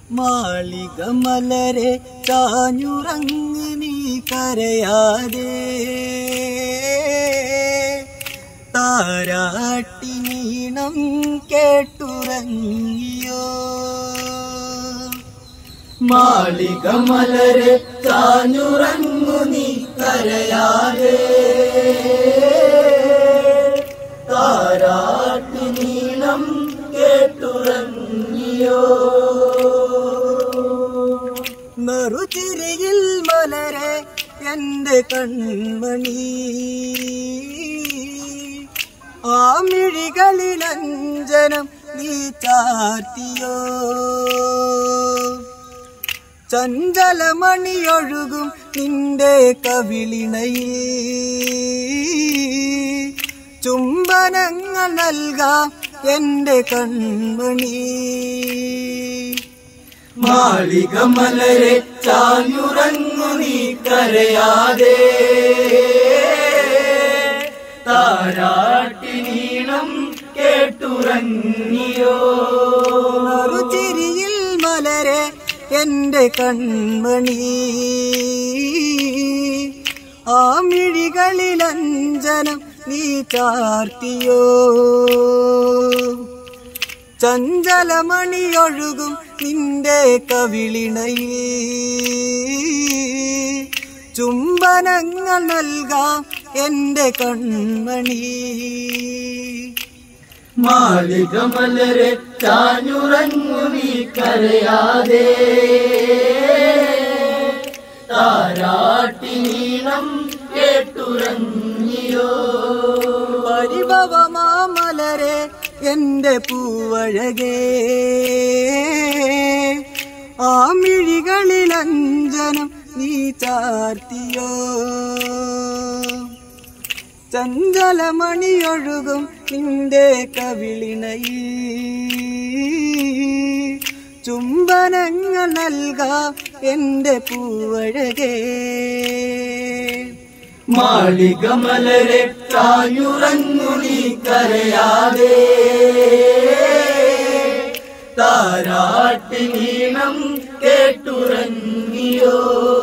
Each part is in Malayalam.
മാളിക മലരെ ചാഞ്ഞുറങ്ങ് നീ കരയാതെ താരാട്ടി നീണം കേട്ടുറങ്ങിയോ മാളിക മലരെ ചാഞ്ഞുറങ്ങു നീ കരയാതെ താരാട്ടി നീണം കേട്ടുറങ്ങിയോ നറുചിരിയിൽ മലരെ എന്റെ കൺമണി ആ മിഴികളിൽ അഞ്ജനം നീ ചാർത്തിയോ ചഞ്ചലമണിയൊഴുകും നിന്റെ കവിളിണയിൽ ചുംബനങ്ങൾ നൽകാം എന്റെ കൺമണി മാളിക മലരെ ചാഞ്ഞുറങ്ങു നീ കരയാതെ താരാട്ടി നീണം കേട്ടുറങ്ങിയോ ചിരിയിൽ മലരെ എന്റെ കൺമണി ആ മിഴികളിൽ അഞ്ജനം നീ ചാർത്തിയോ ചഞ്ചലമണിയൊഴുകും നിന്റെ കവിളിണയിൽ ചുംബനങ്ങൾ നൽകാം എന്റെ കൺമണി മാളിക മലരെ ചാഞ്ഞുറങ്ങു നീ കരയാതെ താരാട്ടി നീണം കേട്ടുറങ്ങിയോ പരിഭവമാ മലരെ എന്റെ പൂവഴകേ ആ മിഴികളിൽ അഞ്ജനം നീ ചാർത്തിയോ ചഞ്ചലമണിയൊഴുകും നിന്റെ കവിളിണയിൽ ചുംബനങ്ങൾ നൽകാം എന്റെ പൂവഴകേ മാളിക മലരെ ചായുറങ്ങു നീ കരയാതെ താരാട്ടി നീണം കേട്ടുറങ്ങിയോ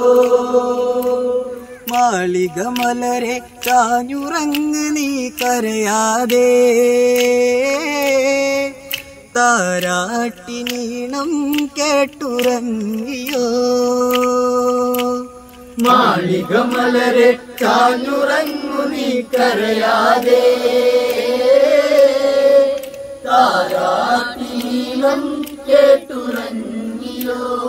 മാളിക മലരെ ചാഞ്ഞുറങ്ങ് നീ കരയാതെ താരാട്ടി നീണം കേട്ടുറങ്ങിയോ മാളിക മലരെ ചാഞ്ഞുറങ്ങു നീ കരയാതെ താരാട്ടി നീണം കേട്ടുറങ്ങിയോ